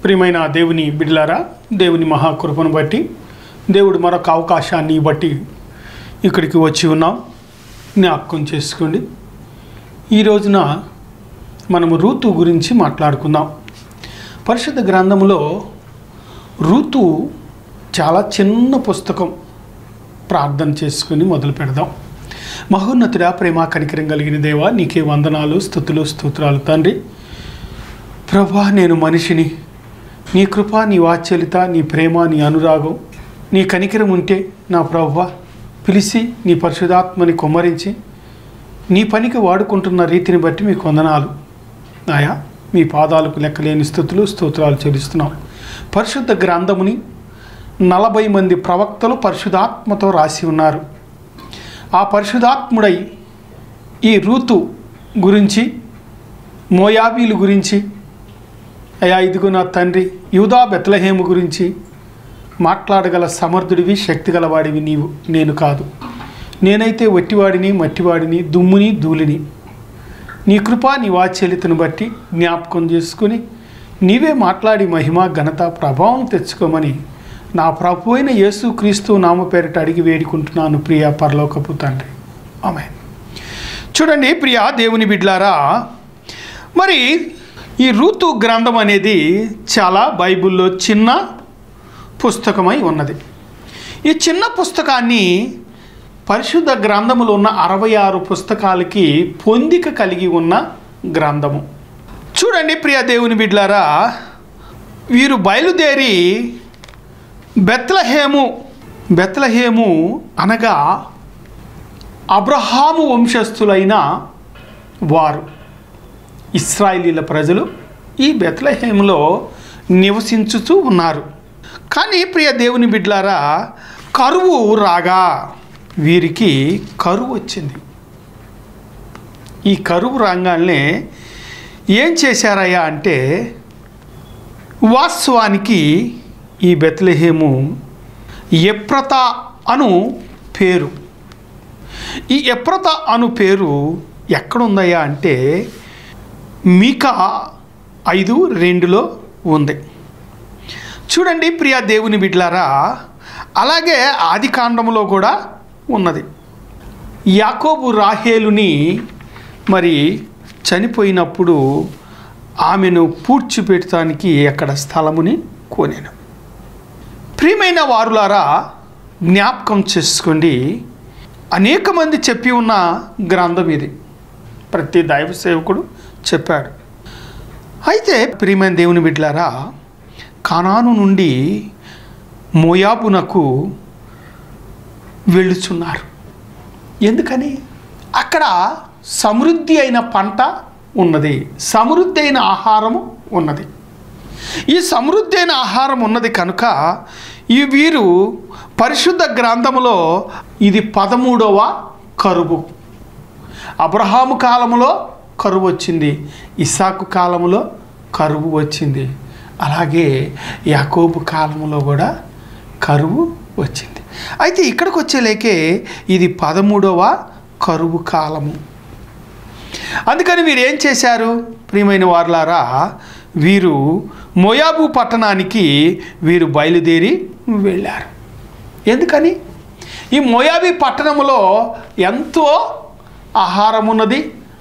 ప్రియమైన దేవుని బిడ్లారా దేవుని మహాకృపను బట్టి దేవుడు మరొక అవకాశాన్ని బట్టి ఇక్కడికి వచ్చి ఉన్నాం జ్ఞాపకం చేసుకోండి ఈ రోజున మనము ఋతు గురించి మాట్లాడుకుందాం పరిశుద్ధ గ్రంథంలో ఋతు చాలా చిన్న పుస్తకం ప్రార్థన చేసుకుని మొదలు పెడదాం మహోన్నతుడా ప్రేమ కనికరం కలిగిన దేవా నీకే వందనాలు స్థుతులు స్తోత్రాలు తండ్రి ప్రభా నేను మనిషిని నీ కృప నీ వాత్సల్యత నీ ప్రేమ నీ అనురాగం నీ కనికరం ఉంటే నా ప్రభా పిలిచి నీ పరిశుధాత్మని కుమ్మరించి నీ పనికి వాడుకుంటున్న రీతిని బట్టి మీకు వందనాలు నాయా మీ పాదాలకు లెక్కలేని స్థుతులు స్తోత్రాలు చెల్లిస్తున్నాం పరిశుద్ధ గ్రంథముని నలభై మంది ప్రవక్తలు పరిశుధాత్మతో రాసి ఉన్నారు ఆ పరిశుధాత్ముడై ఈ రూతు గురించి మోయాబీలు గురించి అయా ఇదిగో నా తండ్రి యూదా బెత్లహేము గురించి మాట్లాడగల సమర్థుడివి శక్తి గలవాడివి నీవు నేను కాదు నేనైతే వట్టివాడిని మట్టివాడిని దుమ్ముని ధూళిని నీ కృప నీ వాత్సల్యతను బట్టి జ్ఞాపకం చేసుకుని నీవే మాట్లాడి మహిమ ఘనత ప్రభావం తెచ్చుకోమని నా ప్రభు అయిన యేసు క్రీస్తు నామ పేరిట అడిగి వేడుకుంటున్నాను ప్రియ పరలోకపు తండ్రి ఆమె చూడండి ప్రియ దేవుని బిడ్లారా మరి ఈ ఋతు గ్రంథం అనేది చాలా బైబిల్లో చిన్న పుస్తకమై ఉన్నది ఈ చిన్న పుస్తకాన్ని పరిశుద్ధ గ్రంథములో ఉన్న అరవై ఆరు పుస్తకాలకి పొందిక కలిగి ఉన్న గ్రంథము చూడండి ప్రియ దేవుని బిడ్లారా వీరు బయలుదేరి బెత్లహేము బెత్లహేము అనగా అబ్రహాము వంశస్థులైన వారు ఇస్రాయిలీల ప్రజలు ఈ బెత్లహేములో నివసించుతూ ఉన్నారు కానీ ప్రియ దేవుని బిడ్లారా కరువు రాగా వీరికి కరువు వచ్చింది ఈ కరువు రాగానే ఏం చేశారయ్యా అంటే వాస్తవానికి ఈ బెత్లహేము ఎప్రత అను పేరు ఈ ఎప్రత అను పేరు ఎక్కడుందయ్యా అంటే మీకా ఐదు రెండులో ఉంది చూడండి ప్రియ దేవుని బిడ్లారా అలాగే ఆది కాండంలో కూడా ఉన్నది యాకోబు రాహేలుని మరి చనిపోయినప్పుడు ఆమెను పూడ్చిపెట్టడానికి అక్కడ స్థలముని కోనాను ప్రియమైన వారులారా జ్ఞాపకం చేసుకోండి అనేక మంది చెప్పి ఉన్న గ్రంథం ఇది ప్రతి దైవ సేవకుడు చెప్పాడు అయితే ప్రియమైన దేవుని బిడ్డలారా కానాను నుండి మోయాబునకు వెళ్ళుచున్నారు ఎందుకని అక్కడ సమృద్ధి అయిన పంట ఉన్నది సమృద్ధి అయిన ఆహారము ఉన్నది ఈ సమృద్ధి అయిన ఆహారం ఉన్నది కనుక ఈ వీరు పరిశుద్ధ గ్రంథములో ఇది పదమూడవ కరువు అబ్రహాము కాలములో కరువు వచ్చింది ఇసాకు కాలములో కరువు వచ్చింది అలాగే యాకోబు కాలములో కూడా కరువు వచ్చింది అయితే ఇక్కడికి వచ్చేలేకే ఇది పదమూడవ కరువు కాలము అందుకని వీరు ఏం చేశారు ప్రియమైన వారులారా వీరు మోయాబు పట్టణానికి వీరు బయలుదేరి వెళ్ళారు ఎందుకని ఈ మోయాబీ పట్టణంలో ఎంతో ఆహారం ఉన్నది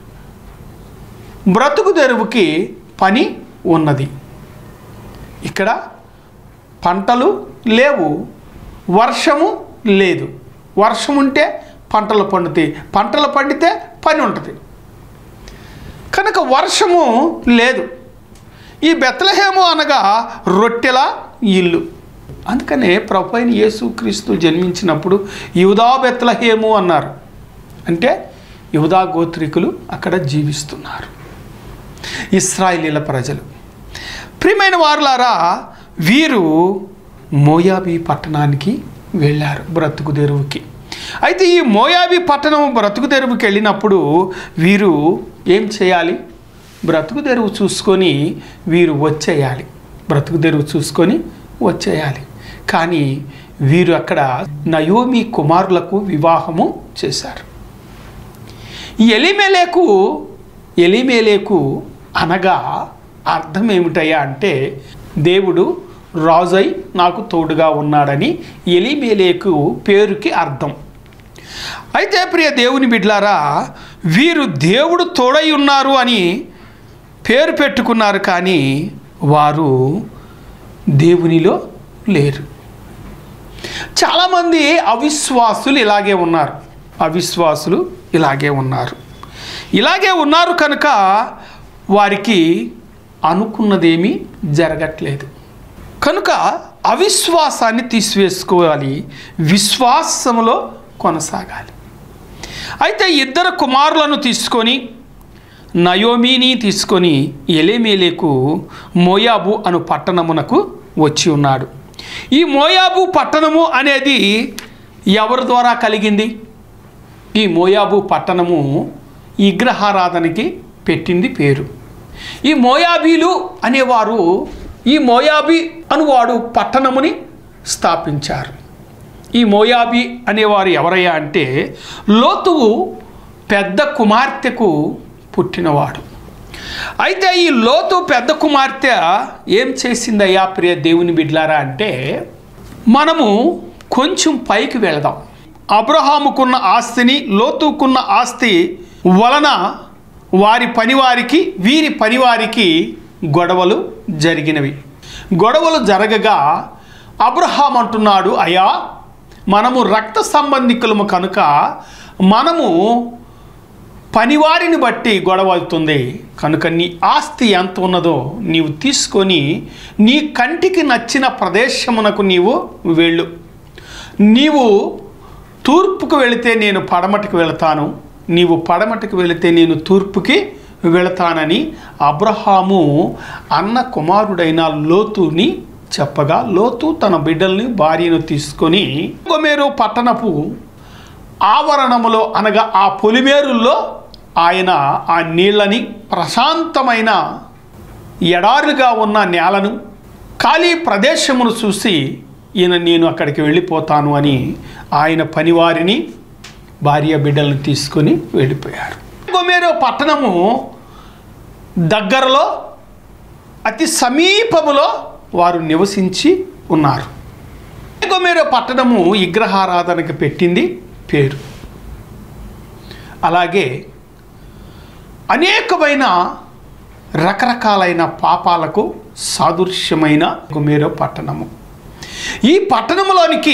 బ్రతుకు తెరువుకి పని ఉన్నది ఇక్కడ పంటలు లేవు వర్షము లేదు వర్షం ఉంటే పంటలు పండుతాయి పంటలు పండితే పని ఉంటుంది కనుక వర్షము లేదు ఈ బెత్తలహేము అనగా రొట్టెల ఇల్లు అందుకనే ప్రభు అయిన యేసుక్రీస్తు జన్మించినప్పుడు యువదా బెత్తలహేము అన్నారు అంటే యువదా గోత్రికులు అక్కడ జీవిస్తున్నారు ఇస్రాయిలీల ప్రజలు ప్రియమైన వారులారా వీరు మోయాబీ పట్టణానికి వెళ్ళారు బ్రతుకు తెరువుకి అయితే ఈ మోయాబీ పట్టణం బ్రతుకు తెరువుకి వెళ్ళినప్పుడు వీరు ఏం చేయాలి బ్రతుకు తెరువు చూసుకొని వీరు వచ్చేయాలి బ్రతుకు తెరువు చూసుకొని వచ్చేయాలి కానీ వీరు అక్కడ నయోమి కుమారులకు వివాహము చేశారు ఈ ఎలిమెలేకు ఎలిమేలేకు అనగా అర్థం ఏమిటయ్యా అంటే దేవుడు రాజై నాకు తోడుగా ఉన్నాడని ఎలిమేలేకు పేరుకి అర్థం అయితే ప్రియ దేవుని బిడ్లారా వీరు దేవుడు తోడై ఉన్నారు అని పేరు పెట్టుకున్నారు కానీ వారు దేవునిలో లేరు చాలామంది అవిశ్వాసులు ఇలాగే ఉన్నారు అవిశ్వాసులు ఇలాగే ఉన్నారు ఇలాగే ఉన్నారు కనుక వారికి అనుకున్నదేమీ జరగట్లేదు కనుక అవిశ్వాసాన్ని తీసివేసుకోవాలి విశ్వాసంలో కొనసాగాలి అయితే ఇద్దరు కుమారులను తీసుకొని నయోమిని తీసుకొని ఎలేమేలేకు మోయాబు అను పట్టణమునకు వచ్చి ఉన్నాడు ఈ మోయాబు పట్టణము అనేది ఎవరి ద్వారా కలిగింది ఈ మోయాబు పట్టణము విగ్రహారాధనకి పెట్టింది పేరు ఈ మోయాబీలు అనేవారు ఈ మోయాబి అనువాడు పట్టణముని స్థాపించారు ఈ మోయాబి అనేవారు ఎవరయ్యా అంటే లోతువు పెద్ద కుమార్తెకు పుట్టినవాడు అయితే ఈ లోతు పెద్ద కుమార్తె ఏం చేసిందయ్యా ప్రియ దేవుని బిడ్లారా అంటే మనము కొంచెం పైకి వెళదాం అబ్రహాముకున్న ఆస్తిని లోతుకున్న ఆస్తి వలన వారి పనివారికి వీరి పనివారికి గొడవలు జరిగినవి గొడవలు జరగగా అబ్రహాం అంటున్నాడు అయ్యా మనము రక్త సంబంధికులము కనుక మనము పనివారిని బట్టి గొడవ అవుతుంది కనుక నీ ఆస్తి ఎంత ఉన్నదో నీవు తీసుకొని నీ కంటికి నచ్చిన ప్రదేశమునకు నీవు వెళ్ళు నీవు తూర్పుకు వెళితే నేను పడమటికి వెళతాను నీవు పడమటికి వెళితే నేను తూర్పుకి వెళతానని అబ్రహాము అన్న కుమారుడైన లోతుని చెప్పగా లోతు తన బిడ్డల్ని భార్యను తీసుకొని గొమేరు పట్టణపు ఆవరణములో అనగా ఆ పొలిమేరుల్లో ఆయన ఆ నీళ్ళని ప్రశాంతమైన ఎడారుగా ఉన్న నేలను ఖాళీ ప్రదేశమును చూసి ఈయన నేను అక్కడికి వెళ్ళిపోతాను అని ఆయన పనివారిని భార్య బిడ్డలను తీసుకొని వెళ్ళిపోయారు గొమేరో పట్టణము దగ్గరలో అతి సమీపములో వారు నివసించి ఉన్నారు గొమేరో పట్టణము విగ్రహారాధనకు పెట్టింది పేరు అలాగే అనేకమైన రకరకాలైన పాపాలకు సాదృశ్యమైన గుమేరో పట్టణము ఈ పట్టణంలోనికి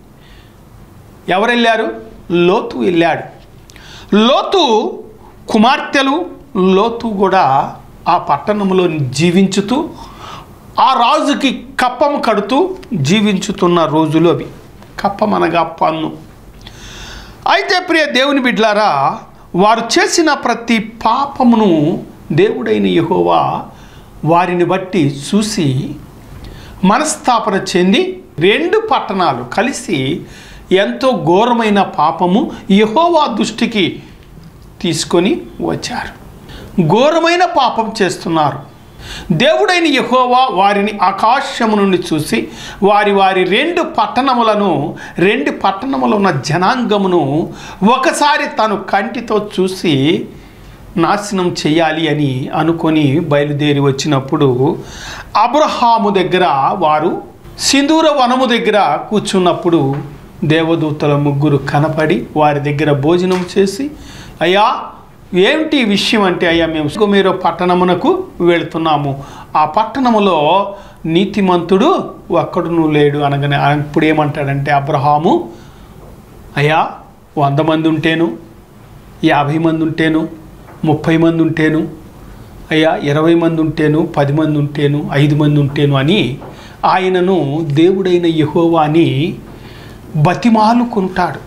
ఎవరు వెళ్ళారు లోతు వెళ్ళాడు లోతు కుమార్తెలు లోతు కూడా ఆ పట్టణంలో జీవించుతూ ఆ రాజుకి కప్పము కడుతూ జీవించుతున్న రోజులు అవి కప్పమనగా పన్ను అయితే ప్రియ దేవుని బిడ్లారా వారు చేసిన ప్రతి పాపమును దేవుడైన యెహోవా వారిని బట్టి చూసి మనస్తాపన చెంది రెండు పట్టణాలు కలిసి ఎంతో ఘోరమైన పాపము యెహోవా దృష్టికి తీసుకొని వచ్చారు ఘోరమైన పాపం చేస్తున్నారు దేవుడైన యెహోవా వారిని ఆకాశము నుండి చూసి వారి వారి రెండు పట్టణములను రెండు పట్టణములో ఉన్న జనాంగమును ఒకసారి తను కంటితో చూసి నాశనం చేయాలి అని అనుకొని బయలుదేరి వచ్చినప్పుడు అబ్రహాము దగ్గర వారు సింధూర వనము దగ్గర కూర్చున్నప్పుడు దేవదూతల ముగ్గురు కనపడి వారి దగ్గర భోజనం చేసి అయ్యా ఏమిటి విషయం అంటే అయ్యా మేము సుగమేరో పట్టణమునకు వెళుతున్నాము ఆ పట్టణములో నీతిమంతుడు ఒక్కడును లేడు అనగానే అప్పుడు ఏమంటాడంటే అబ్రహాము అయ్యా వంద మంది ఉంటేను యాభై మంది ఉంటేను ముప్పై మంది ఉంటేను అయ్యా ఇరవై మంది ఉంటేను పది మంది ఉంటేను ఐదు మంది ఉంటేను అని ఆయనను దేవుడైన యెహోవాని బతిమాలుకుంటాడు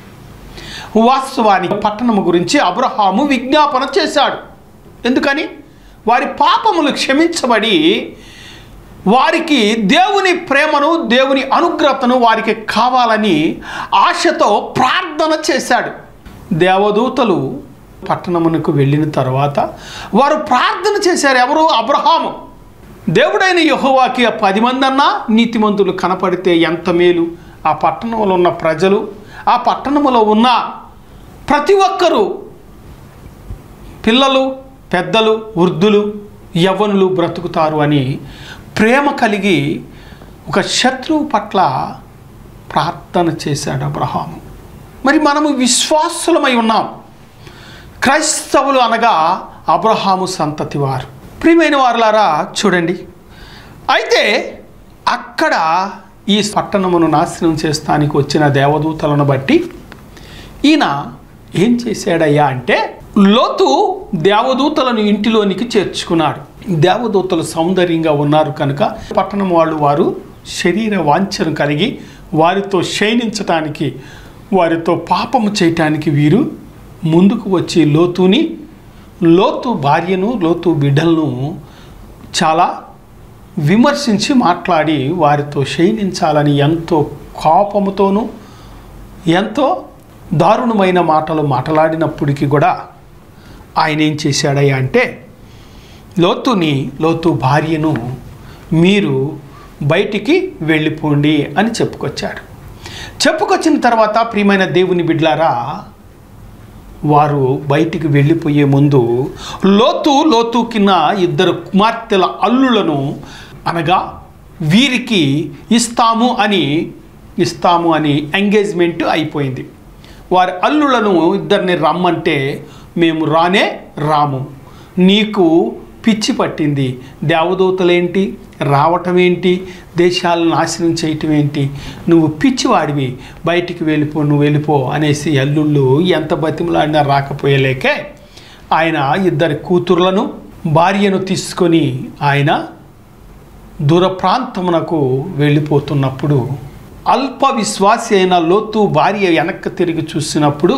వాస్తవానికి పట్టణము గురించి అబ్రహాము విజ్ఞాపన చేశాడు ఎందుకని వారి పాపములు క్షమించబడి వారికి దేవుని ప్రేమను దేవుని అనుగ్రతను వారికి కావాలని ఆశతో ప్రార్థన చేశాడు దేవదూతలు పట్టణమునకు వెళ్ళిన తర్వాత వారు ప్రార్థన చేశారు ఎవరు అబ్రహాము దేవుడైన యెహోవాకి ఆ పది మంది అన్నా నీతిమంతులు కనపడితే ఎంత మేలు ఆ పట్టణంలో ఉన్న ప్రజలు ఆ పట్టణంలో ఉన్న ప్రతి ఒక్కరూ పిల్లలు పెద్దలు వృద్ధులు యవ్వనులు బ్రతుకుతారు అని ప్రేమ కలిగి ఒక శత్రువు పట్ల ప్రార్థన చేశాడు అబ్రహాము మరి మనము విశ్వాసులమై ఉన్నాం క్రైస్తవులు అనగా అబ్రహాము సంతతి వారు ప్రియమైన వారులారా చూడండి అయితే అక్కడ ఈ పట్టణమును నాశనం చేస్తానికి వచ్చిన దేవదూతలను బట్టి ఈయన ఏం చేశాడయ్యా అంటే లోతు దేవదూతలను ఇంటిలోనికి చేర్చుకున్నాడు దేవదూతలు సౌందర్యంగా ఉన్నారు కనుక పట్టణం వాళ్ళు వారు శరీర వాంఛను కలిగి వారితో శయనించటానికి వారితో పాపము చేయటానికి వీరు ముందుకు వచ్చి లోతుని లోతు భార్యను లోతు బిడ్డలను చాలా విమర్శించి మాట్లాడి వారితో శయనించాలని ఎంతో కోపముతోనూ ఎంతో దారుణమైన మాటలు మాట్లాడినప్పటికీ కూడా ఆయన ఏం చేశాడయ్యా అంటే లోతుని లోతు భార్యను మీరు బయటికి వెళ్ళిపోండి అని చెప్పుకొచ్చాడు చెప్పుకొచ్చిన తర్వాత ప్రియమైన దేవుని బిడ్లారా వారు బయటికి వెళ్ళిపోయే ముందు లోతు లోతు కింద ఇద్దరు కుమార్తెల అల్లులను అనగా వీరికి ఇస్తాము అని ఇస్తాము అని ఎంగేజ్మెంట్ అయిపోయింది వారి అల్లులను ఇద్దరిని రమ్మంటే మేము రానే రాము నీకు పిచ్చి పట్టింది దేవదూతలేంటి రావటం ఏంటి దేశాలను నాశనం చేయటం ఏంటి నువ్వు పిచ్చివాడివి బయటికి వెళ్ళిపో నువ్వు వెళ్ళిపో అనేసి అల్లుళ్ళు ఎంత బతిమలాడినా రాకపోయేలేకే ఆయన ఇద్దరి కూతుర్లను భార్యను తీసుకొని ఆయన దూర ప్రాంతమునకు వెళ్ళిపోతున్నప్పుడు అల్ప విశ్వాసి అయిన లోతు భార్య వెనక్కి తిరిగి చూసినప్పుడు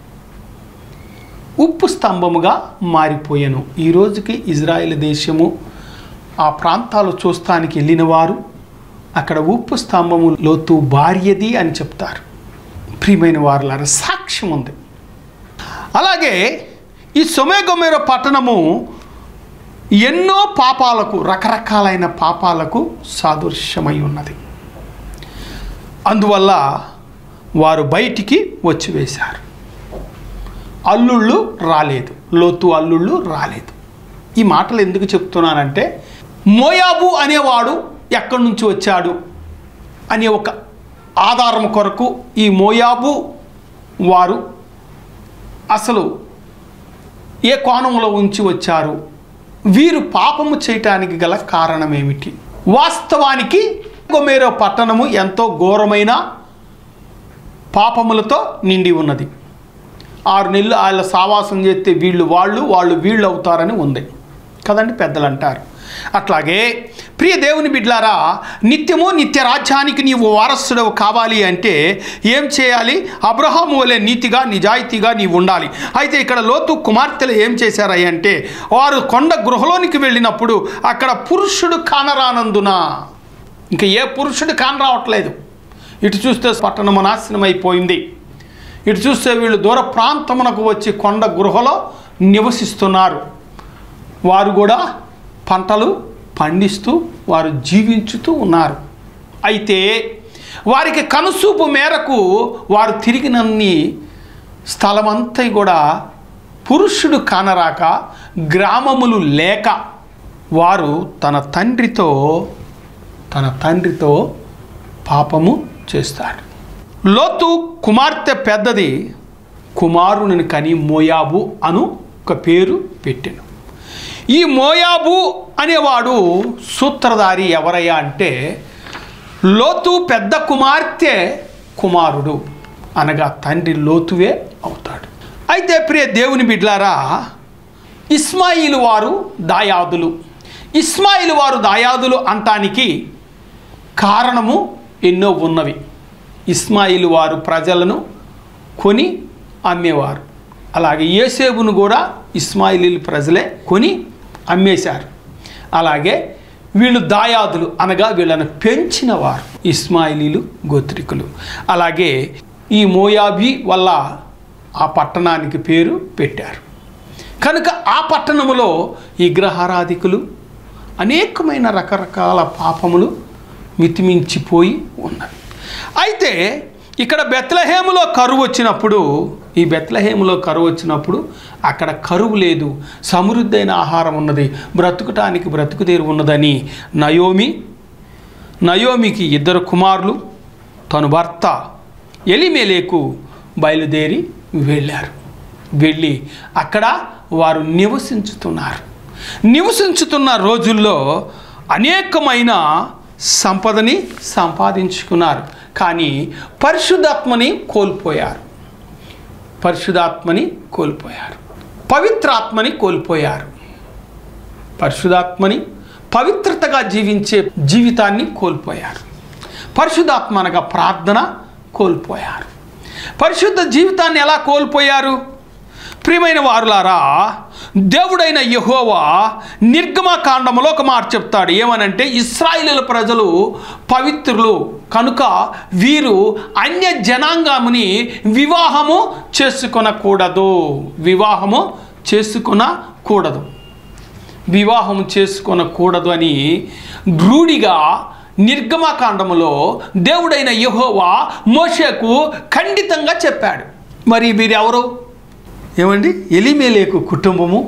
ఉప్పు స్తంభముగా మారిపోయాను ఈ రోజుకి ఇజ్రాయెల్ దేశము ఆ ప్రాంతాలు చూస్తానికి వెళ్ళిన వారు అక్కడ ఉప్పు స్తంభము లోతు భార్యది అని చెప్తారు ప్రియమైన వారులారా సాక్ష్యం ఉంది అలాగే ఈ సొమేగొమేరో పట్టణము ఎన్నో పాపాలకు రకరకాలైన పాపాలకు సాదృశ్యమై ఉన్నది అందువల్ల వారు బయటికి వచ్చి వేశారు అల్లుళ్ళు రాలేదు లోతు అల్లుళ్ళు రాలేదు ఈ మాటలు ఎందుకు చెప్తున్నానంటే మోయాబు అనేవాడు ఎక్కడి నుంచి వచ్చాడు అనే ఒక ఆధారం కొరకు ఈ మోయాబు వారు అసలు ఏ కోణంలో ఉంచి వచ్చారు వీరు పాపము చేయటానికి గల కారణం ఏమిటి వాస్తవానికి గొమేరో పట్టణము ఎంతో ఘోరమైన పాపములతో నిండి ఉన్నది ఆరు నెలలు వాళ్ళ సావాసం చేస్తే వీళ్ళు వాళ్ళు వాళ్ళు వీళ్ళు అవుతారని ఉంది కదండి పెద్దలు అంటారు అట్లాగే ప్రియ దేవుని బిడ్లారా నిత్యము నిత్య రాజ్యానికి నీవు వారసుడవు కావాలి అంటే ఏం చేయాలి అబ్రహాము వలె నీతిగా నిజాయితీగా నీవు ఉండాలి అయితే ఇక్కడ లోతు కుమార్తెలు ఏం చేశారయ్య అంటే వారు కొండ గృహలోనికి వెళ్ళినప్పుడు అక్కడ పురుషుడు కానరానందున ఇంకా ఏ పురుషుడు కానరావట్లేదు ఇటు చూస్తే పట్టణము నాశనం అయిపోయింది ఇటు చూస్తే వీళ్ళు దూర ప్రాంతమునకు వచ్చి కొండ గృహలో నివసిస్తున్నారు వారు కూడా పంటలు పండిస్తూ వారు జీవించుతూ ఉన్నారు అయితే వారికి కనుసూపు మేరకు వారు తిరిగినన్ని స్థలమంతా కూడా పురుషుడు కానరాక గ్రామములు లేక వారు తన తండ్రితో తన తండ్రితో పాపము చేస్తాడు లోతు కుమార్తె పెద్దది కుమారుని కని మోయాబు అను ఒక పేరు పెట్టాను ఈ మోయాబు అనేవాడు సూత్రధారి ఎవరయ్యా అంటే లోతు పెద్ద కుమార్తె కుమారుడు అనగా తండ్రి లోతువే అవుతాడు అయితే ప్రియ దేవుని బిడ్లారా ఇస్మాయిలు వారు దాయాదులు ఇస్మాయిలు వారు దాయాదులు అంటానికి కారణము ఎన్నో ఉన్నవి ఇస్మాయిలు వారు ప్రజలను కొని అమ్మేవారు అలాగే ఏసేబును కూడా ఇస్మాయిలీలు ప్రజలే కొని అమ్మేశారు అలాగే వీళ్ళు దాయాదులు అనగా వీళ్ళను పెంచినవారు ఇస్మాయిలీలు గోత్రికులు అలాగే ఈ మోయాబీ వల్ల ఆ పట్టణానికి పేరు పెట్టారు కనుక ఆ పట్టణములో ఈ గ్రహారాధికులు అనేకమైన రకరకాల పాపములు మితిమించిపోయి ఉన్నవి అయితే ఇక్కడ బెత్లహేములో కరువు వచ్చినప్పుడు ఈ బెత్లహేములో కరువు వచ్చినప్పుడు అక్కడ కరువు లేదు సమృద్ధైన ఆహారం ఉన్నది బ్రతుకుటానికి బ్రతుకుదేరు ఉన్నదని నయోమి నయోమికి ఇద్దరు కుమారులు తను భర్త ఎలిమేలేకు బయలుదేరి వెళ్ళారు వెళ్ళి అక్కడ వారు నివసించుతున్నారు నివసించుతున్న రోజుల్లో అనేకమైన సంపదని సంపాదించుకున్నారు కానీ పరిశుద్ధాత్మని కోల్పోయారు పరిశుధాత్మని కోల్పోయారు పవిత్రాత్మని కోల్పోయారు పరిశుధాత్మని పవిత్రతగా జీవించే జీవితాన్ని కోల్పోయారు పరిశుధాత్మ అనగా ప్రార్థన కోల్పోయారు పరిశుద్ధ జీవితాన్ని ఎలా కోల్పోయారు ప్రియమైన వారులారా దేవుడైన యహోవా నిర్గమకాండములో ఒక మాట చెప్తాడు ఏమనంటే ఇస్రాయిలుల ప్రజలు పవిత్రులు కనుక వీరు అన్య జనాంగముని వివాహము చేసుకొనకూడదు వివాహము చేసుకొనకూడదు వివాహం చేసుకొనకూడదు అని రూఢిగా నిర్గమకాండములో దేవుడైన యహోవా మోషకు ఖండితంగా చెప్పాడు మరి వీరెవరు ఏమండి ఎలిమేలేకు కుటుంబము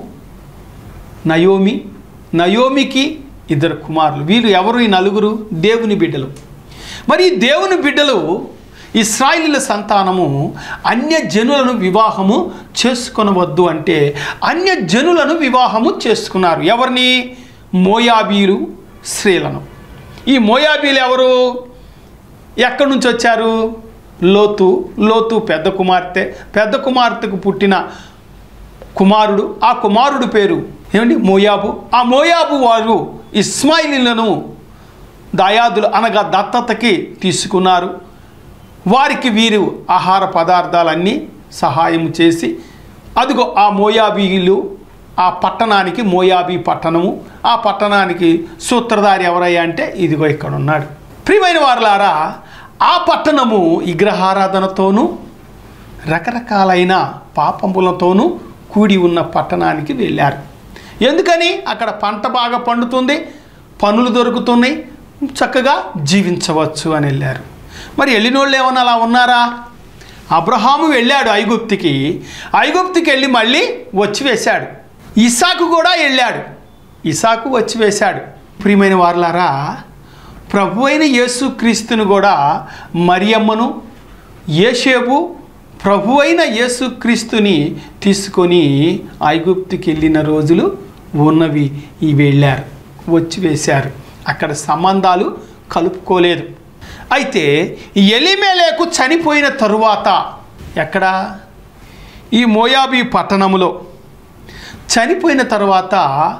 నయోమి నయోమికి ఇద్దరు కుమారులు వీరు ఎవరు ఈ నలుగురు దేవుని బిడ్డలు మరి ఈ దేవుని బిడ్డలు ఇస్రాయిలీల సంతానము అన్య జనులను వివాహము చేసుకొనవద్దు అంటే అన్య జనులను వివాహము చేసుకున్నారు ఎవరిని మోయాబీలు స్త్రీలను ఈ మోయాబీలు ఎవరు ఎక్కడి నుంచి వచ్చారు లోతు లోతు పెద్ద కుమార్తె పెద్ద కుమార్తెకు పుట్టిన కుమారుడు ఆ కుమారుడు పేరు ఏమండి మోయాబు ఆ మోయాబు వారు ఇస్మాయిలీలను దాయాదులు అనగా దత్తతకి తీసుకున్నారు వారికి వీరు ఆహార పదార్థాలన్నీ సహాయం చేసి అదిగో ఆ మోయాబీలు ఆ పట్టణానికి మోయాబీ పట్టణము ఆ పట్టణానికి సూత్రధారి ఎవరయ్యా అంటే ఇదిగో ఇక్కడ ఉన్నాడు ప్రియమైన వారులారా ఆ పట్టణము విగ్రహారాధనతోనూ రకరకాలైన పాపములతోనూ కూడి ఉన్న పట్టణానికి వెళ్ళారు ఎందుకని అక్కడ పంట బాగా పండుతుంది పనులు దొరుకుతున్నాయి చక్కగా జీవించవచ్చు అని వెళ్ళారు మరి వెళ్ళినోళ్ళు ఏమన్నా అలా ఉన్నారా అబ్రహాము వెళ్ళాడు ఐగుప్తికి ఐగుప్తికి వెళ్ళి మళ్ళీ వచ్చి వేశాడు ఇసాకు కూడా వెళ్ళాడు ఇసాకు వచ్చి వేశాడు ప్రియమైన వారులారా ప్రభు అయిన యేసుక్రీస్తుని కూడా మరియమ్మను ఏషేబు ప్రభు అయిన యేసుక్రీస్తుని తీసుకొని ఐగుప్తుకి వెళ్ళిన రోజులు ఉన్నవి ఈ వెళ్ళారు వచ్చి వేశారు అక్కడ సంబంధాలు కలుపుకోలేదు అయితే ఎలిమేలేకు చనిపోయిన తరువాత ఎక్కడ ఈ మోయాబీ పట్టణములో చనిపోయిన తర్వాత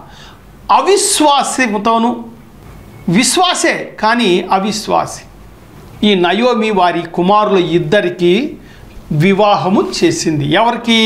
అవిశ్వాసతోనూ విశ్వాసే కానీ అవిశ్వాసి ఈ నయోమి వారి కుమారుల ఇద్దరికి వివాహము చేసింది ఎవరికి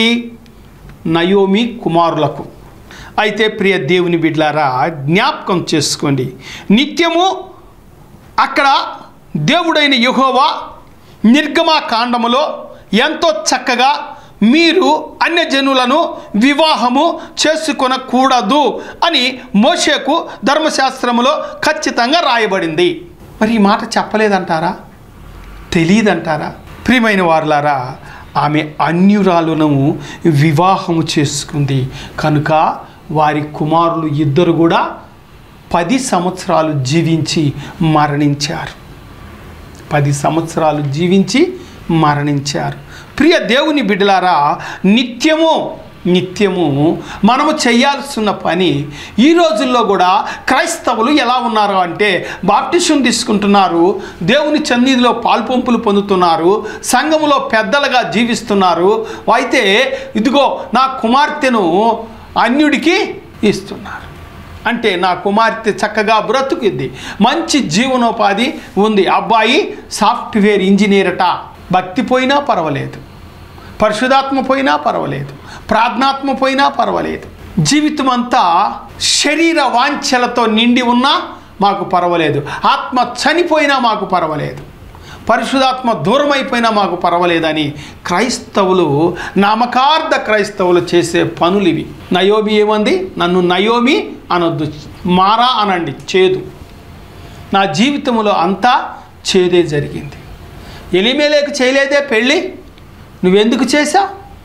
నయోమి కుమారులకు అయితే ప్రియ దేవుని బిడ్లారా జ్ఞాపకం చేసుకోండి నిత్యము అక్కడ దేవుడైన యెహోవా నిర్గమా కాండములో ఎంతో చక్కగా మీరు అన్యజనులను వివాహము చేసుకొనకూడదు అని మోషేకు ధర్మశాస్త్రములో ఖచ్చితంగా రాయబడింది మరి ఈ మాట చెప్పలేదంటారా తెలియదంటారా ప్రియమైన వారులారా ఆమె అన్యురాలను వివాహము చేసుకుంది కనుక వారి కుమారులు ఇద్దరు కూడా పది సంవత్సరాలు జీవించి మరణించారు పది సంవత్సరాలు జీవించి మరణించారు ప్రియ దేవుని బిడ్డలారా నిత్యము నిత్యము మనము చేయాల్సిన పని ఈ రోజుల్లో కూడా క్రైస్తవులు ఎలా ఉన్నారు అంటే బాప్టిషన్ తీసుకుంటున్నారు దేవుని సన్నిధిలో పాల్పంపులు పొందుతున్నారు సంఘములో పెద్దలుగా జీవిస్తున్నారు అయితే ఇదిగో నా కుమార్తెను అన్యుడికి ఇస్తున్నారు అంటే నా కుమార్తె చక్కగా బ్రతుకుద్ది మంచి జీవనోపాధి ఉంది అబ్బాయి సాఫ్ట్వేర్ ఇంజనీరట భక్తి పోయినా పర్వాలేదు పరిశుధాత్మ పోయినా పర్వాలేదు ప్రార్థనాత్మ పోయినా పర్వాలేదు జీవితం అంతా శరీర వాంఛలతో నిండి ఉన్నా మాకు పర్వాలేదు ఆత్మ చనిపోయినా మాకు పర్వాలేదు పరిశుధాత్మ దూరం అయిపోయినా మాకు పర్వాలేదని క్రైస్తవులు నామకార్థ క్రైస్తవులు చేసే పనులు ఇవి నయోమి ఏమంది నన్ను నయోమి అనొద్దు మారా అనండి చేదు నా జీవితంలో అంతా చేదే జరిగింది ఎలిమేలేకు చేయలేదే పెళ్ళి నువ్వెందుకు చేశావు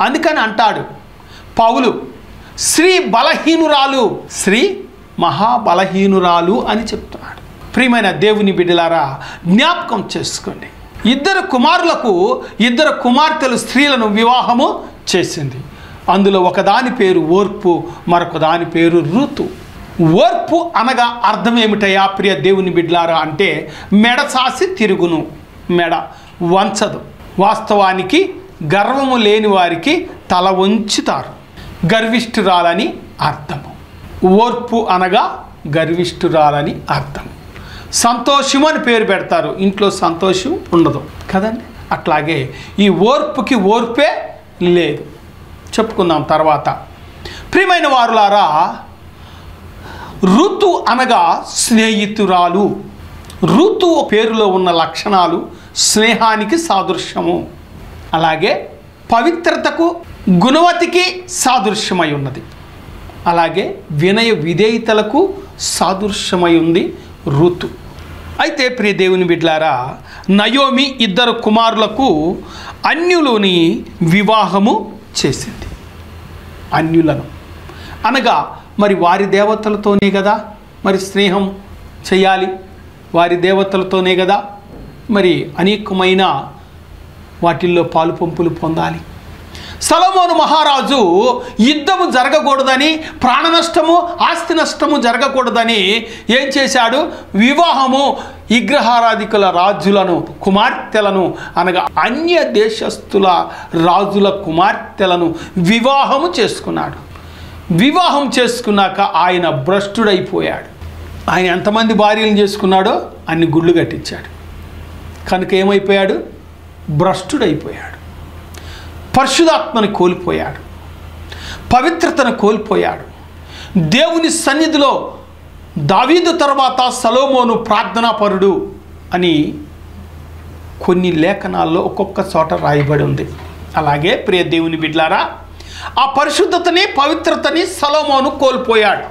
అందుకని అంటాడు పౌలు స్త్రీ బలహీనురాలు స్త్రీ మహాబలహీనురాలు అని చెప్తున్నాడు ప్రియమైన దేవుని బిడ్డలారా జ్ఞాపకం చేసుకోండి ఇద్దరు కుమారులకు ఇద్దరు కుమార్తెలు స్త్రీలను వివాహము చేసింది అందులో ఒకదాని పేరు ఓర్పు మరొక దాని పేరు ఋతు ఓర్పు అనగా అర్థం ఏమిటయా ప్రియ దేవుని బిడ్లారా అంటే మెడ సాసి తిరుగును మెడ వంచదు వాస్తవానికి గర్వము లేని వారికి తల వంచుతారు గర్విష్ఠురాలని అర్థము ఓర్పు అనగా గర్విష్ఠురాలని అర్థం సంతోషం అని పేరు పెడతారు ఇంట్లో సంతోషం ఉండదు కదండి అట్లాగే ఈ ఓర్పుకి ఓర్పే లేదు చెప్పుకుందాం తర్వాత ప్రియమైన వారులారా ఋతు అనగా స్నేహితురాలు ఋతు పేరులో ఉన్న లక్షణాలు స్నేహానికి సాదృశ్యము అలాగే పవిత్రతకు గుణవతికి సాదృశ్యమై ఉన్నది అలాగే వినయ విధేయతలకు సాదృశ్యమై ఉంది ఋతు అయితే ప్రియ దేవుని బిడ్లారా నయోమి ఇద్దరు కుమారులకు అన్యులని వివాహము చేసింది అన్యులను అనగా మరి వారి దేవతలతోనే కదా మరి స్నేహం చేయాలి వారి దేవతలతోనే కదా మరి అనేకమైన వాటిల్లో పాలు పంపులు పొందాలి సలమోను మహారాజు యుద్ధము జరగకూడదని ప్రాణ నష్టము ఆస్తి నష్టము జరగకూడదని ఏం చేశాడు వివాహము విగ్రహారాధికుల రాజులను కుమార్తెలను అనగా అన్య దేశస్థుల రాజుల కుమార్తెలను వివాహము చేసుకున్నాడు వివాహం చేసుకున్నాక ఆయన భ్రష్టుడైపోయాడు ఆయన ఎంతమంది భార్యలు చేసుకున్నాడో అన్ని గుళ్ళు కట్టించాడు కనుక ఏమైపోయాడు భ్రష్టుడైపోయాడు పరిశుధాత్మని కోల్పోయాడు పవిత్రతను కోల్పోయాడు దేవుని సన్నిధిలో దావీదు తర్వాత సలోమోను ప్రార్థనాపరుడు అని కొన్ని లేఖనాల్లో ఒక్కొక్క చోట రాయబడి ఉంది అలాగే ప్రియ దేవుని బిడ్లారా ఆ పరిశుద్ధతని పవిత్రతని సలోమోను కోల్పోయాడు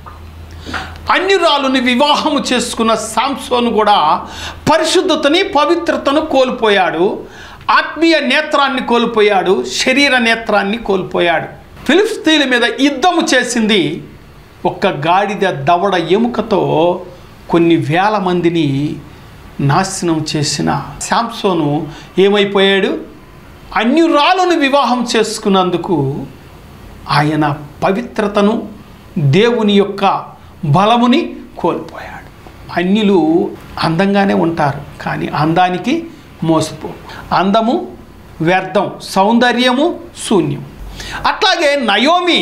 అన్యురాలుని వివాహము చేసుకున్న సాంసోను కూడా పరిశుద్ధతని పవిత్రతను కోల్పోయాడు ఆత్మీయ నేత్రాన్ని కోల్పోయాడు శరీర నేత్రాన్ని కోల్పోయాడు ఫిలిస్తీన్ల మీద యుద్ధము చేసింది ఒక్క గాడిద దవడ ఎముకతో కొన్ని వేల మందిని నాశనం చేసిన శాంసోను ఏమైపోయాడు అన్యురాలను వివాహం చేసుకున్నందుకు ఆయన పవిత్రతను దేవుని యొక్క బలముని కోల్పోయాడు అన్యులు అందంగానే ఉంటారు కానీ అందానికి మోసపో అందము వ్యర్థం సౌందర్యము శూన్యం అట్లాగే నయోమి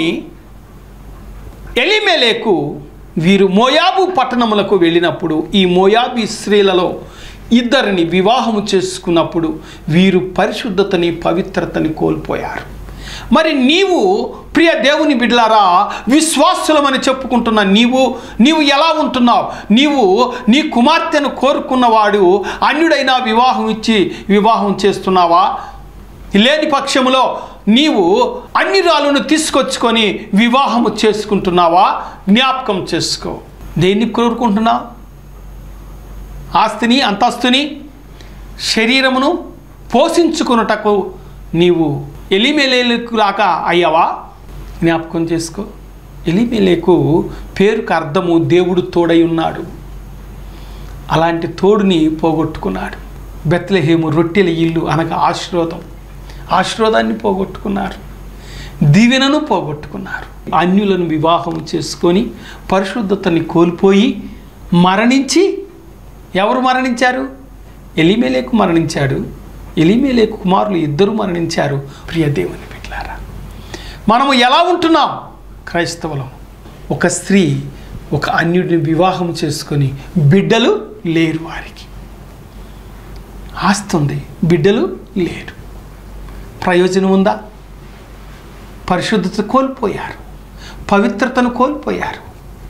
ఎలిమెలేకు వీరు మోయాబు పట్టణములకు వెళ్ళినప్పుడు ఈ మోయాబీ స్త్రీలలో ఇద్దరిని వివాహము చేసుకున్నప్పుడు వీరు పరిశుద్ధతని పవిత్రతని కోల్పోయారు మరి నీవు ప్రియ దేవుని బిడ్లారా విశ్వాసులమని చెప్పుకుంటున్న నీవు నీవు ఎలా ఉంటున్నావు నీవు నీ కుమార్తెను కోరుకున్నవాడు అన్యుడైనా వివాహం ఇచ్చి వివాహం చేస్తున్నావా లేని పక్షములో నీవు అన్యురాలను తీసుకొచ్చుకొని వివాహము చేసుకుంటున్నావా జ్ఞాపకం చేసుకో దేన్ని కోరుకుంటున్నావు ఆస్తిని అంతస్తుని శరీరమును పోషించుకున్నటకు నీవు ఎలిమెలేకులాగా అయ్యావా జ్ఞాపకం చేసుకో ఎలిమెలేకు పేరుకు అర్థము దేవుడు తోడై ఉన్నాడు అలాంటి తోడుని పోగొట్టుకున్నాడు బెత్లహేము రొట్టెల ఇల్లు అనగా ఆశీర్వాదం ఆశీర్వాదాన్ని పోగొట్టుకున్నారు దీవెనను పోగొట్టుకున్నారు అన్యులను వివాహం చేసుకొని పరిశుద్ధతని కోల్పోయి మరణించి ఎవరు మరణించారు ఎలిమేలేకు మరణించాడు ఎలిమేలేకు కుమారులు ఇద్దరు మరణించారు ప్రియ దేవుని బిడ్డలారా మనము ఎలా ఉంటున్నాం క్రైస్తవులం ఒక స్త్రీ ఒక అన్యుడిని వివాహం చేసుకొని బిడ్డలు లేరు వారికి ఆస్తుంది బిడ్డలు లేరు ప్రయోజనం ఉందా పరిశుద్ధత కోల్పోయారు పవిత్రతను కోల్పోయారు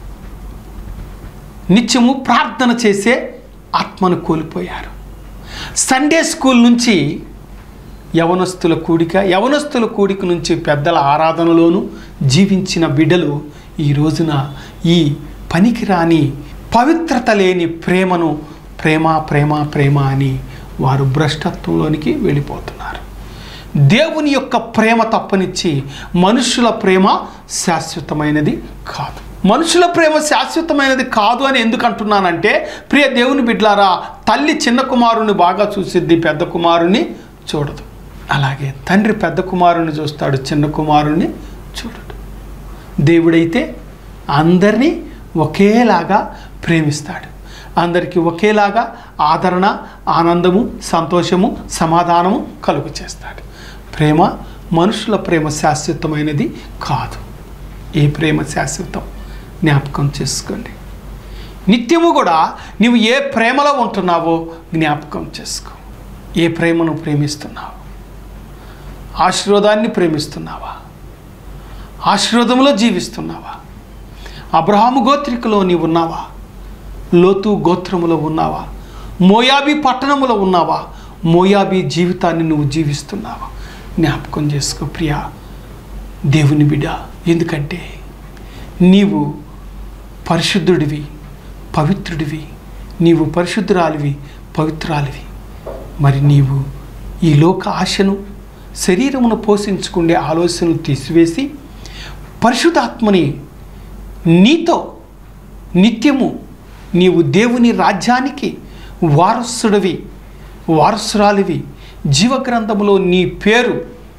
నిత్యము ప్రార్థన చేసే ఆత్మను కోల్పోయారు సండే స్కూల్ నుంచి యవనస్తుల కూడిక యవనస్తుల కూడిక నుంచి పెద్దల ఆరాధనలోను జీవించిన బిడ్డలు ఈ రోజున ఈ పనికిరాని పవిత్రత లేని ప్రేమను ప్రేమ ప్రేమ ప్రేమ అని వారు భ్రష్టత్వంలోనికి వెళ్ళిపోతున్నారు దేవుని యొక్క ప్రేమ తప్పనిచ్చి మనుషుల ప్రేమ శాశ్వతమైనది కాదు మనుషుల ప్రేమ శాశ్వతమైనది కాదు అని ఎందుకు అంటున్నానంటే ప్రియ దేవుని బిడ్లారా తల్లి చిన్న కుమారుని బాగా చూసిద్ది పెద్ద కుమారుని చూడదు అలాగే తండ్రి పెద్ద కుమారుని చూస్తాడు చిన్న కుమారుని చూడడు దేవుడైతే అందరినీ ఒకేలాగా ప్రేమిస్తాడు అందరికీ ఒకేలాగా ఆదరణ ఆనందము సంతోషము సమాధానము కలుగు చేస్తాడు ప్రేమ మనుషుల ప్రేమ శాశ్వతమైనది కాదు ఏ ప్రేమ శాశ్వతం జ్ఞాపకం చేసుకోండి నిత్యము కూడా నీవు ఏ ప్రేమలో ఉంటున్నావో జ్ఞాపకం చేసుకో ఏ ప్రేమను ప్రేమిస్తున్నావు ఆశీర్వాదాన్ని ప్రేమిస్తున్నావా ఆశీర్వాదంలో జీవిస్తున్నావా అబ్రహాము గోత్రికలో నీవు ఉన్నావా లోతు గోత్రములో ఉన్నావా మోయాబీ పట్టణములో ఉన్నావా మోయాబీ జీవితాన్ని నువ్వు జీవిస్తున్నావా జ్ఞాపకం చేసుకో ప్రియా దేవుని బిడ్డ ఎందుకంటే నీవు పరిశుద్ధుడివి పవిత్రుడివి నీవు పరిశుద్ధురాలివి పవిత్రాలివి మరి నీవు ఈ లోక ఆశను శరీరమును పోషించుకునే ఆలోచనలు తీసివేసి పరిశుద్ధాత్మని నీతో నిత్యము నీవు దేవుని రాజ్యానికి వారసుడివి వారసురాలివి జీవగ్రంథములో నీ పేరు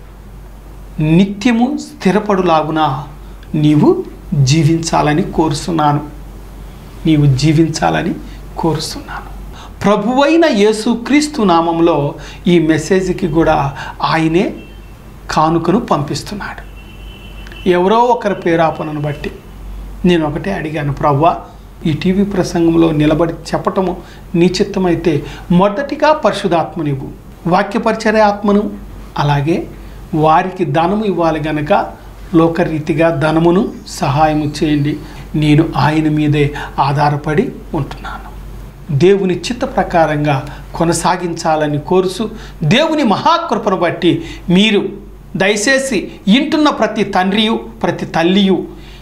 నిత్యము స్థిరపడులాగున నీవు జీవించాలని కోరుస్తున్నాను నీవు జీవించాలని కోరుస్తున్నాను ప్రభువైన యేసుక్రీస్తు నామంలో ఈ మెసేజ్కి కూడా ఆయనే కానుకను పంపిస్తున్నాడు ఎవరో ఒకరి పేరాపనను బట్టి నేను ఒకటే అడిగాను ప్రవ్వా ఈ టీవీ ప్రసంగంలో నిలబడి చెప్పటము నీ చిత్తమైతే మొదటిగా పరిశుధాత్మ నీవు వాక్యపరిచర్య ఆత్మను అలాగే వారికి ధనము ఇవ్వాలి గనక లోకరీతిగా ధనమును సహాయము చేయండి నేను ఆయన మీదే ఆధారపడి ఉంటున్నాను దేవుని చిత్త ప్రకారంగా కొనసాగించాలని కోరుసు దేవుని మహాకృపను బట్టి మీరు దయచేసి ఇంటున్న ప్రతి తండ్రియు ప్రతి తల్లియు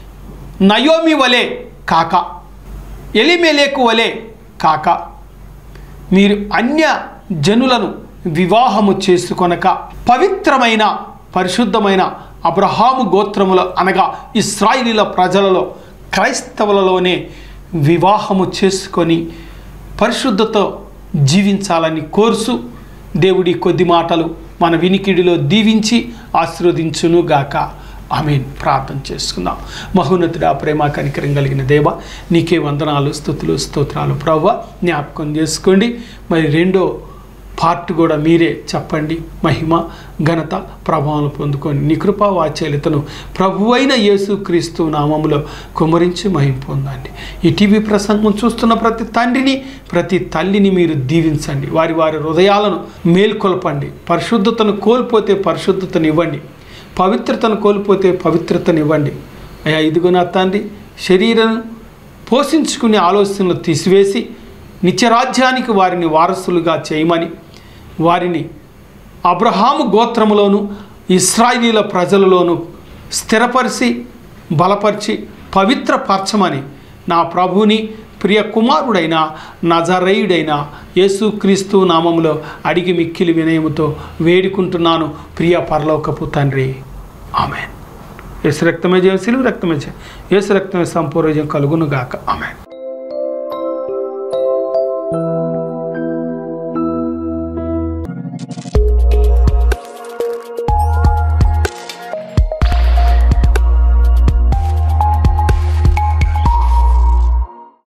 నయోమి వలె కాక ఎలిమెలేకు వలె కాక మీరు అన్య జనులను వివాహము చేసుకొనక పవిత్రమైన పరిశుద్ధమైన అబ్రహాము గోత్రముల అనగా ఇస్రాయిలీల ప్రజలలో క్రైస్తవులలోనే వివాహము చేసుకొని పరిశుద్ధతో జీవించాలని కోర్సు దేవుడి కొద్ది మాటలు మన వినికిడిలో దీవించి ఆశీర్వదించును గాక ఆమెన్ ప్రార్థన చేసుకుందాం మహోన్నతుడా ప్రేమ కనికరం కలిగిన దేవ నీకే వందనాలు స్థుతులు స్తోత్రాలు ప్రవ్వ జ్ఞాపకం చేసుకోండి మరి రెండో పార్ట్ కూడా మీరే చెప్పండి మహిమ ఘనత ప్రభావం పొందుకొని నీ కృపా వాచ్యలతను ప్రభువైన యేసుక్రీస్తు నామములో కుమరించి మహిమ పొందండి ఈ టీవీ ప్రసంగం చూస్తున్న ప్రతి తండ్రిని ప్రతి తల్లిని మీరు దీవించండి వారి వారి హృదయాలను మేల్కొల్పండి పరిశుద్ధతను కోల్పోతే పరిశుద్ధతను ఇవ్వండి పవిత్రతను కోల్పోతే పవిత్రతను ఇవ్వండి అయ్యా ఇదిగో నా తండ్రి శరీరం పోషించుకునే ఆలోచనలు తీసివేసి నిత్యరాజ్యానికి వారిని వారసులుగా చేయమని వారిని అబ్రహాము గోత్రములోను ఇస్రాయిలీల ప్రజలలోను స్థిరపరిచి బలపరిచి పవిత్రపరచమని నా ప్రభుని ప్రియ కుమారుడైన నజరేయుడైన యేసుక్రీస్తు నామములో అడిగి మిక్కిలి వినయముతో వేడుకుంటున్నాను ప్రియ పరలోకపు తండ్రి ఆమెన్ యేసు రక్తమే జయం సిలువు రక్తమే జయం యేసు రక్తమే సంపూర్ణ జయం కలుగును గాక ఆమెన్